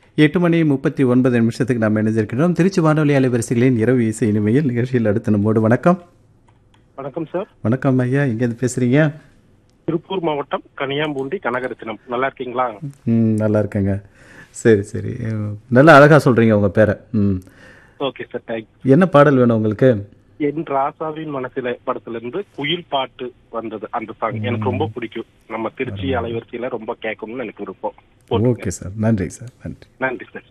எட்டு மணி முப்பத்தி ஒன்பது நிமிஷத்துக்கு நாம் இணைஞ்சிருக்கிறோம் திருச்சி வானொலி அலைவரிசைகளின் இரவு இசை இனிமையில் நிகழ்ச்சியில் அடுத்த நம்மோடு வணக்கம் வணக்கம் சார் வணக்கம் ஐயா எங்கேருந்து பேசுகிறீங்க திருப்பூர் மாவட்டம் கனியாம்பூண்டி கனகரத்தினம் நல்லா இருக்கீங்களா ம் நல்லா இருக்கேங்க சரி சரி அஹ், நல்லா அழகாக சொல்கிறீங்க உங்கள் பேரை ம் ஓகே சார் தேங்க் என்ன பாடல் வேணும் உங்களுக்கு என் ராசாவின் மனசில படத்துல இருந்து குயில் பாட்டு வந்தது அந்த சாங் எனக்கு ரொம்ப பிடிக்கும் நம்ம திருச்சி அலைவரிசையில ரொம்ப கேட்கணும்னு எனக்கு விருப்பம் போட்டுருங்க. ஓகே சார் நன்றி சார் நன்றி நன்றி சார்